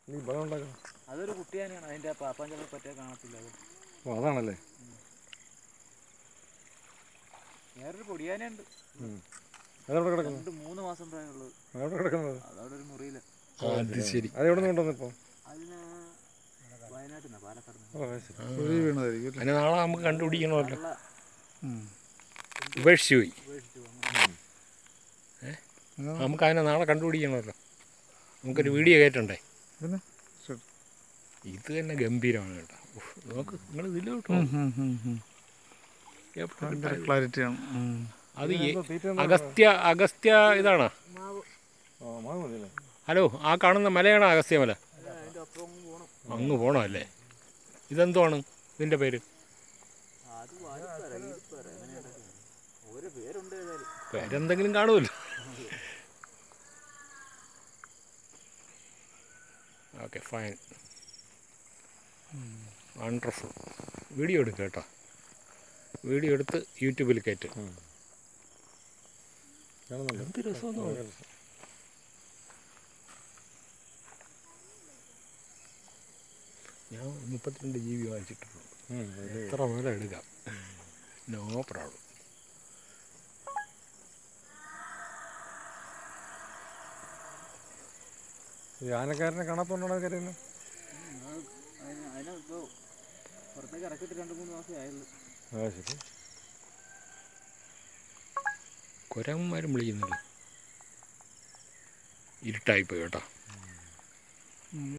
ഈ ബലം ഉണ്ടാക്കണം അതൊരു കുട്ടിയാനെയാണ് അതിന്റെ പാപ്പാൻ ചിലപ്പോൾ പറ്റിയ കാണത്തില്ല അത് ഓ അതാണല്ലേ വേറൊരു പൊടിയാനുണ്ട് അതെവിടെ കിടക്കുന്നത് രണ്ട് മൂന്ന് മാസം പ്രായമുള്ളത് അതെവിടെ കിടക്കുന്നത് അതവിടെ ഒരു മുറിയിൽ അത് ശരി അതെവിടെ നിന്ന് കൊണ്ടുവന്നു ഇപ്പോൾ അതിന് വയനാട്ടിൽ നിന്നാണ് പാലക്കാട് നിന്ന് ഓ അത് ശരി കുഴി വീണതായിരിക്കും അല്ലേ അതിനെ നാളെ നമുക്ക് കണ്ടുപിടിക്കണമല്ലോ വെള്ള ഉം. ഉപേക്ഷിച്ച് പോയി ഉപേക്ഷിച്ചു അങ്ങനെ നമുക്ക് അതിനെ നാളെ കണ്ടുപിടിക്കണമല്ലോ നമുക്കൊരു വീഡിയോ കയറ്റണ്ടേ പിന്നെ ശരി. ഇത് തന്നെ ഗംഭീരമാണ് കേട്ടോ ഉഫ്, നോക്ക് നിങ്ങൾ ഇതില്ല കേട്ടോ ഉം, ഉം, ഉം, ഉം. എവിടെ ഭയങ്കര കിട്ടാൻ? ക്ലാരിറ്റിയാണ് ഉം. അത് ഈ എന്തോ തീറ്റ എന്താ അഗസ്ത്യ അഗസ്ത്യ ഇതാണോ ആ മാവ് മതിയല്ലേ ഹലോ ആ കാണുന്ന മലയാണോ അഗസ്ത്യ മല അതിന്റെ അപ്പുറം അങ്ങ് പോകണം അങ്ങ് പോകണം അല്ലേ ഇതെന്തുവാണ് ഇതിൻ്റെ പേര് അത് വാരിപ്പറ ഈരിപ്പറ അങ്ങനെയാണ് ഓരോ പേരുണ്ട് ഏതായാലും പേരെന്തെങ്കിലും കാണുമല്ലോ ഓക്കെ ഫൈൻ വണ്ടർഫുൾ വീഡിയോ എടുക്കുക കേട്ടോ വീഡിയോ എടുത്ത് യൂട്യൂബിൽ കയറ്റ് കാണുന്നുണ്ട് എന്ത് രസമെന്ന് ഞാൻ മുപ്പത്തിരണ്ട് ജി ബി വാങ്ങിച്ചിട്ടുള്ളൂ ഉം, അത് എത്ര വേണം എടുക്കാം നോ പ്രോബ്ലം ഈ ആനക്കാരനെ കാണാത്തോണ്ടാണ് കരയുന്നത് അതിന് അതിനെ ഇപ്പോൾ പുറത്തേക്ക് ഇറക്കിയിട്ട് രണ്ട് മൂന്ന് മാസമേ ആയുള്ളൂ ആ ശരി കുരങ്ങന്മാരും വിളിക്കുന്നില്ല ഇരുട്ടായിപ്പോയി കേട്ടോ